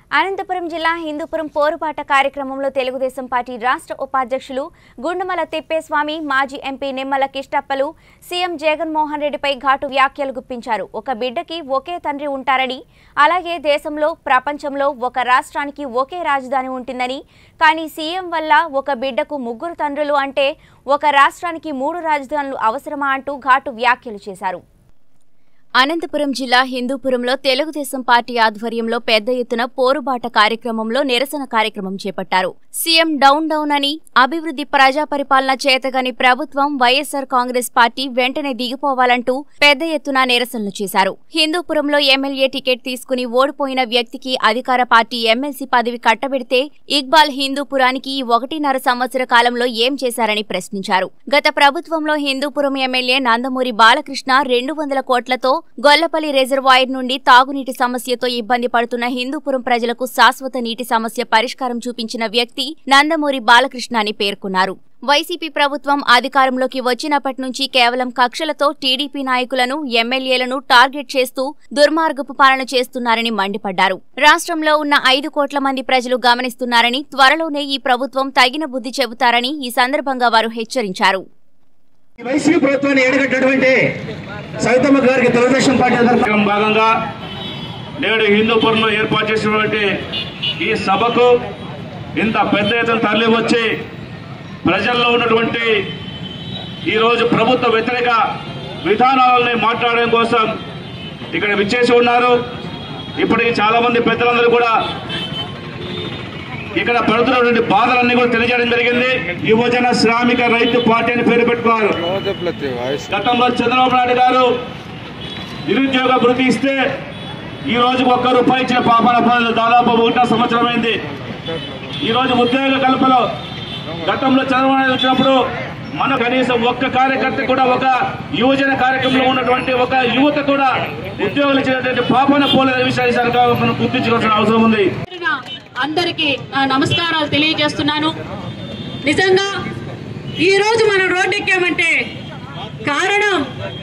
అనంతపురం జిల్లా హిందూపురం పోరుబాట కార్యక్రమంలో తెలుగుదేశం పార్టీ రాష్ట్ర ఉపాధ్యక్షులు గుండుమల తిప్పేస్వామి మాజీ ఎంపీ నిమ్మల కిష్టప్పలు సీఎం జగన్మోహన్ రెడ్డిపై ఘాటు వ్యాఖ్యలు గుప్పించారు ఒక బిడ్డకి ఒకే తండ్రి ఉంటారని అలాగే దేశంలో ప్రపంచంలో ఒక రాష్ట్రానికి ఒకే రాజధాని ఉంటుందని కానీ సీఎం వల్ల ఒక బిడ్డకు ముగ్గురు తండ్రులు అంటే ఒక రాష్ట్రానికి మూడు రాజధానులు అవసరమా అంటూ ఘాటు వ్యాఖ్యలు చేశారు అనంతపురం జిల్లా హిందూపురంలో తెలుగుదేశం పార్టీ ఆధ్వర్యంలో పెద్ద ఎత్తున పోరుబాట కార్యక్రమంలో నిరసన కార్యక్రమం చేపట్టారు సీఎం డౌన్ డౌన్ అని అభివృద్ధి ప్రజా పరిపాలన చేతగాని ప్రభుత్వం వైఎస్సార్ కాంగ్రెస్ పార్టీ వెంటనే దిగిపోవాలంటూ పెద్ద ఎత్తున నిరసనలు చేశారు హిందూపురంలో ఎమ్మెల్యే టికెట్ తీసుకుని ఓడిపోయిన వ్యక్తికి అధికార పార్టీ ఎమ్మెల్సీ పదవి కట్టబెడితే ఇక్బాల్ హిందూపురానికి ఈ ఒకటిన్నర సంవత్సర కాలంలో ఏం చేశారని ప్రశ్నించారు గత ప్రభుత్వంలో హిందూపురం ఎమ్మెల్యే నందమూరి బాలకృష్ణ రెండు వందల కోట్లతో గొల్లపల్లి రిజర్వాయర్ నుండి తాగునీటి సమస్యతో ఇబ్బంది పడుతున్న హిందూపురం ప్రజలకు శాశ్వత నీటి సమస్య పరిష్కారం చూపించిన వ్యక్తి నందమూరి బాలకృష్ణ అని పేర్కొన్నారు వైసీపీ ప్రభుత్వం అధికారంలోకి వచ్చినప్పటి నుంచి కేవలం కక్షలతో టీడీపీ నాయకులను ఎమ్మెల్యేలను టార్గెట్ చేస్తూ దుర్మార్గపు పాలన చేస్తున్నారని మండిపడ్డారు రాష్ట్రంలో ఉన్న ఐదు కోట్ల మంది ప్రజలు గమనిస్తున్నారని త్వరలోనే ఈ ప్రభుత్వం తగిన బుద్ధి చెబుతారని ఈ సందర్భంగా వారు హెచ్చరించారు ఈ వైసీపీ ప్రభుత్వాన్ని ఏడగట్టినటువంటి సవితమ్మ గారికి తెలుగుదేశం పార్టీ తరఫున కార్యక్రమం భాగంగా నేడు హిందూపురంలో ఏర్పాటు చేసినటువంటి ఈ సభకు ఇంత పెద్ద ఎత్తున తరలి వచ్చి ప్రజల్లో ఉన్నటువంటి ఈరోజు ప్రభుత్వ వ్యతిరేక విధానాలని మాట్లాడడం కోసం ఇక్కడ విచ్చేసి ఉన్నారు ఇప్పటికి చాలా మంది పెద్దలందరూ కూడా ఇక్కడ పడుతున్నటువంటి బాధలన్నీ కూడా తెలియజేయడం జరిగింది యువజన శ్రామిక రైతు పార్టీ అని పేరు పెట్టుకున్నారు గతంలో చంద్రబాబు నాయుడు గారు నిరుద్యోగ భృతి ఇస్తే ఈ రోజు ఒక్క రూపాయి ఇచ్చిన పాపన పనులు దాదాపు ఒకటో సంవత్సరం అయింది ఈ రోజు ఉద్యోగ కల్పలో గతంలో చంద్రబాబు నాయుడు వచ్చినప్పుడు మన కనీసం ఒక్క కార్యకర్త కూడా ఒక యువజన కార్యక్రమంలో ఉన్నటువంటి ఒక యువత కూడా ఉద్యోగాలు ఇచ్చినటువంటి పాపన పోలేని విషయాన్ని సరిగ్గా మనం గుర్తించుకోవాల్సిన అవసరం ఉంది పేరున అందరికీ నా నమస్కారాలు తెలియజేస్తున్నాను నిజంగా ఈ రోజు మనం రోడ్డెక్కామంటే కారణం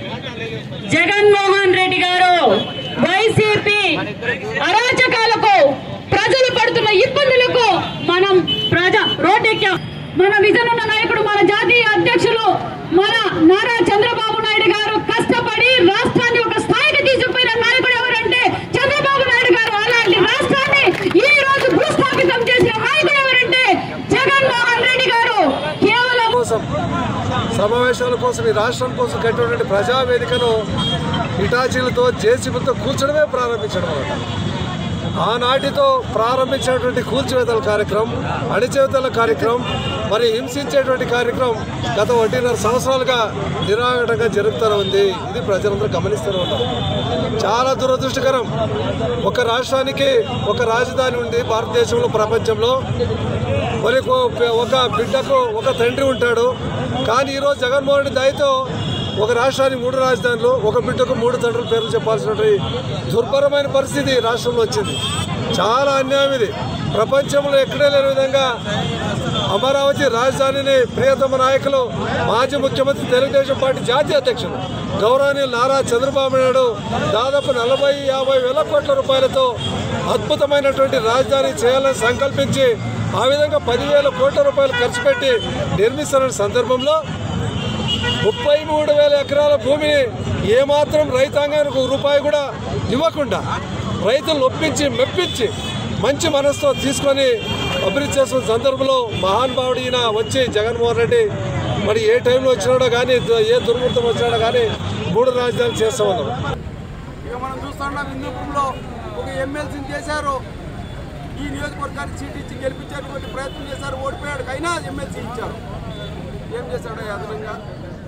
జగన్మోహన్ రెడ్డి గారు వైసీపీ అరాచకాలకు ప్రజలు పడుతున్న ఇబ్బందులకు మనం ప్రజా రోడ్డెక్కాం మన విజనున్న నాయకుడు మన జాతీయ అధ్యక్షులు మన నారా చంద్రబాబు నాయుడు గారు కష్టపడి రాష్ట్రాన్ని ఒక స్థాయికి తీసుకుపోయిన నాయకుడు ఎవరంటే చంద్రబాబు నాయుడు గారు అలాంటి రాష్ట్రాన్ని ఈ రోజు భూస్థాపితం చేసిన నాయకుడు ఎవరంటే జగన్మోహన్ రెడ్డి గారు కేవలం కోసం సమావేశాల కోసం ఈ రాష్ట్రం కోసం కట్టినటువంటి ప్రజావేదికను ఇటాచీలతో జేసీబీలతో కూర్చడమే ప్రారంభించడం అన్నమాట ఆనాటితో ప్రారంభించినటువంటి కూల్చివేతల కార్యక్రమం అణిచేతల కార్యక్రమం మరి హింసించేటువంటి కార్యక్రమం గత ఒకటిన్నర సంవత్సరాలుగా నిరాఘటంగా జరుగుతూనే ఉంది ఇది ప్రజలందరూ గమనిస్తూనే ఉన్నారు చాలా దురదృష్టకరం ఒక రాష్ట్రానికి ఒక రాజధాని ఉంది భారతదేశంలో ప్రపంచంలో మరి ఒక- ఒక బిడ్డకు ఒక తండ్రి ఉంటాడు కానీ ఈరోజు జగన్మోహన్ రెడ్డి దయతో ఒక రాష్ట్రానికి మూడు రాజధానులు ఒక బిడ్డకు మూడు తండ్రుల పేర్లు చెప్పాల్సినటువంటి దుర్భరమైన పరిస్థితి రాష్ట్రంలో వచ్చింది చాలా అన్యాయం ఇది ప్రపంచంలో ఎక్కడే లేని విధంగా అమరావతి రాజధానిని ప్రియతమ నాయకులు మాజీ ముఖ్యమంత్రి తెలుగుదేశం పార్టీ జాతీయ అధ్యక్షులు గౌరవనీయులు నారా చంద్రబాబు నాయుడు దాదాపు నలభై యాభై వేల కోట్ల రూపాయలతో అద్భుతమైనటువంటి రాజధాని చేయాలని సంకల్పించి ఆ విధంగా పదివేల కోట్ల రూపాయలు ఖర్చు పెట్టి నిర్మిస్తున్న సందర్భంలో ముప్పై మూడు వేల ఎకరాల భూమిని ఏమాత్రం రైతాంగానికి ఒక రూపాయి కూడా ఇవ్వకుండా రైతులను ఒప్పించి మెప్పించి మంచి మనసుతో తీసుకొని అభివృద్ధి చేస్తున్న సందర్భంలో మహానుభావుడు ఈయన వచ్చి జగన్మోహన్ రెడ్డి మరి ఏ టైంలో వచ్చినాడో కానీ ఏ దుర్మూర్తం వచ్చినాడో కానీ మూడు రాజధానులు చేస్తా ఉన్నాం ఇక మనం చూస్తున్నాం హిందూపురంలో ఒక ఎమ్మెల్సీని చేశారు ఈ నియోజకవర్గానికి సీట్ ఇచ్చి గెలిపించేటువంటి ప్రయత్నం చేశారు ఓడిపోయాడు అయినా ఎమ్మెల్సీ ఇచ్చారు ఏం చేశాడు ఈ అదనంగా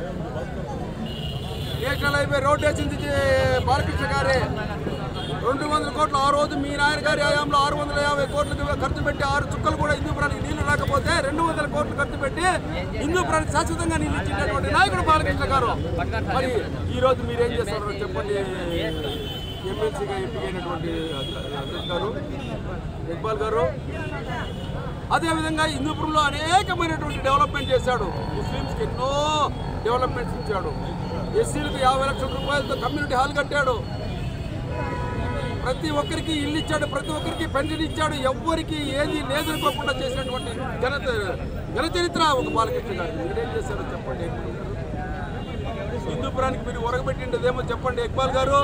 నేషనల్ హైవే రోడ్ వేసింది జే- బాలకృష్ణ గారే రెండు వందల కోట్లు ఆ రోజు మీ నాయన గారి హయాంలో ఆరు వందల యాభై కోట్లకు ఖర్చు పెట్టి ఆరు చుక్కలు కూడా హిందూపురానికి నీళ్లు రాకపోతే రెండు వందల కోట్లు ఖర్చు పెట్టి హిందూపురానికి శాశ్వతంగా నీళ్ళు ఇచ్చినటువంటి నాయకుడు బాలకృష్ణ గారు మరి ఈ రోజు మీరేం చేస్తారు చెప్పండి ఎమ్మెల్సీగా ఎంపికైనటువంటి అధ్యక్ష గారు ఇక్బాల్ గారు అదేవిధంగా హిందూపురంలో అనేకమైనటువంటి డెవలప్మెంట్ చేశాడు ముస్లిమ్స్కి ఎన్నో డెవలప్మెంట్స్ ఇచ్చాడు ఎస్సీలకు యాభై లక్షల రూపాయలతో కమ్యూనిటీ హాల్ కట్టాడు ప్రతి ఒక్కరికి ఇల్లు ఇచ్చాడు ప్రతి ఒక్కరికి పెన్షన్ ఇచ్చాడు ఎవ్వరికి ఏది లేదనుకోకుండా చేసినటువంటి ఘనత ఘనచరిత్ర ఒక బాలకృష్ణ గారు మీరేం చేశారో చెప్పండి హిందూపురానికి మీరు ఒరగబెట్టిండేదేమో చెప్పండి ఇక్బాల్ గారు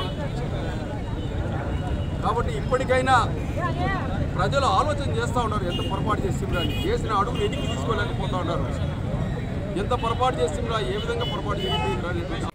కాబట్టి ఇప్పటికైనా ప్రజలు ఆలోచన చేస్తూ ఉన్నారు ఎంత పొరపాటు చేసిండ్రా అని చేసిన అడుగులు ఎన్నికి తీసుకోలేకపోతా ఉన్నారు ఎంత పొరపాటు చేసిండ్రా ఏ విధంగా పొరపాటు చేసిండ్రా అనేటువంటి